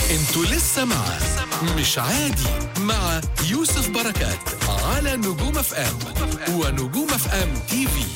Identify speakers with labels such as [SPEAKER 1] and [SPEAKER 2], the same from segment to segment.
[SPEAKER 1] انتوا لسه مع مش عادي مع يوسف بركات على نجوم اف ام ونجوم اف ام تي في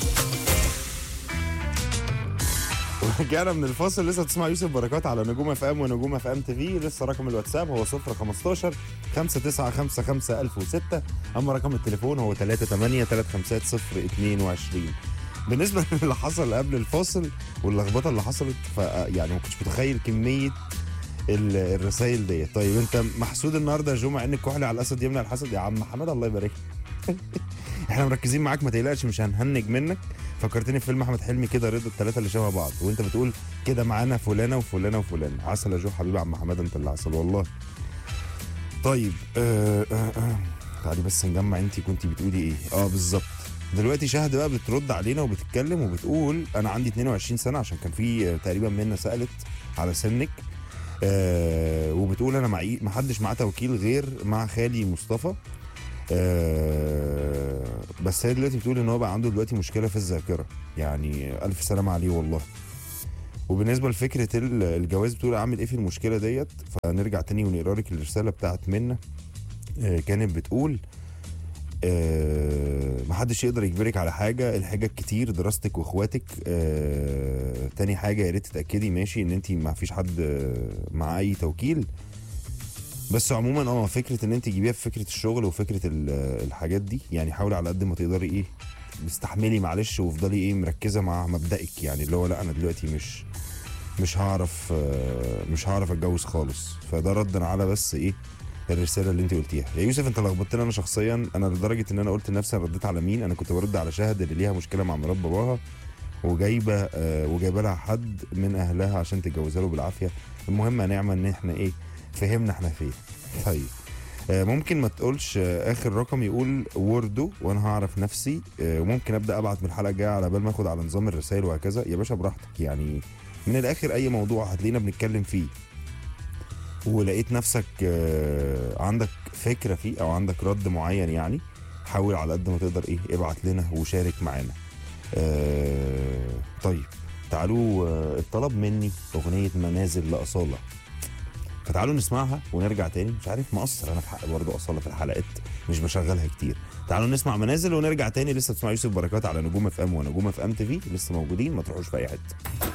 [SPEAKER 2] رجعنا من الفاصل لسه تسمع يوسف بركات على نجوم اف ام ونجوم اف ام تي في لسه رقم الواتساب هو 015 5955 1006 اما رقم التليفون هو 38 350 22 بالنسبه للي حصل قبل الفاصل واللخبطه اللي حصلت ف يعني ما كنتش متخيل كميه ال- الرسايل ديت طيب انت محسود النهارده يا جو مع ان الكحل على الاسد يمنع الحسد يا عم حماد الله يبارك احنا مركزين معاك ما تقلقش مش هنهنج منك فكرتني في فيلم احمد حلمي كده رضا الثلاثه اللي شبه بعض وانت بتقول كده معانا فلانه وفلانه وفلان عسل يا جو حبيبي عم حماد انت اللي عسل والله طيب آه آه آه. تعالي بس نجمع انت كنت بتقولي ايه اه بالظبط دلوقتي شهد بقى بترد علينا وبتتكلم وبتقول انا عندي 22 سنه عشان كان في آه، تقريبا منا سالت على سنك آه وبتقول انا معي ما حدش معاه توكيل غير مع خالي مصطفى آه بس هي دلوقتي بتقول ان هو بقى عنده دلوقتي مشكله في الذاكره يعني الف سلامه عليه والله وبالنسبه لفكره ال- الجواز بتقول اعمل ايه في المشكله ديت فنرجع تاني ونقرا لك الرساله بتاعت منا آه كانت بتقول آه محدش يقدر يجبرك على حاجه الحاجه كتير دراستك واخواتك آه تاني حاجه يا ريت تتاكدي ماشي ان انت ما فيش حد آه، مع اي توكيل بس عموما اه فكره ان انت تجيبيها في فكره الشغل وفكره ال- الحاجات دي يعني حاولي على قد ما تقدري ايه استحملي معلش وافضلي ايه مركزه مع مبدئك يعني اللي هو لا انا دلوقتي مش مش هعرف آه، مش هعرف اتجوز خالص فده ردا على بس ايه الرساله اللي انت قلتيها يا يوسف انت لخبطتني انا شخصيا انا لدرجه ان انا قلت لنفسي انا رديت على مين انا كنت برد على شهد اللي ليها مشكله مع مرات باباها وجايبه آه وجايبه لها حد من اهلها عشان تتجوزها له بالعافيه المهم يا نعمه ان احنا ايه فهمنا احنا فين طيب آه، ممكن ما تقولش آه، اخر رقم يقول ووردو وانا هعرف نفسي آه، وممكن ابدا ابعت من الحلقه الجايه على بال ما اخد على نظام الرسائل وهكذا يا باشا براحتك يعني من الاخر اي موضوع هتلاقينا بنتكلم فيه ولقيت نفسك آه، عندك فكره فيه او عندك رد معين يعني حاول على قد ما تقدر ايه ابعت لنا وشارك معانا آه، طيب تعالوا آه، الطلب مني اغنيه منازل لاصاله فتعالوا نسمعها ونرجع تاني مش عارف مقصر انا في حق برضه اصاله في الحلقات مش بشغلها كتير تعالوا نسمع منازل ونرجع تاني لسه بتسمع يوسف بركات على نجوم اف ام ونجوم اف ام تي في لسه موجودين ما تروحوش في اي حته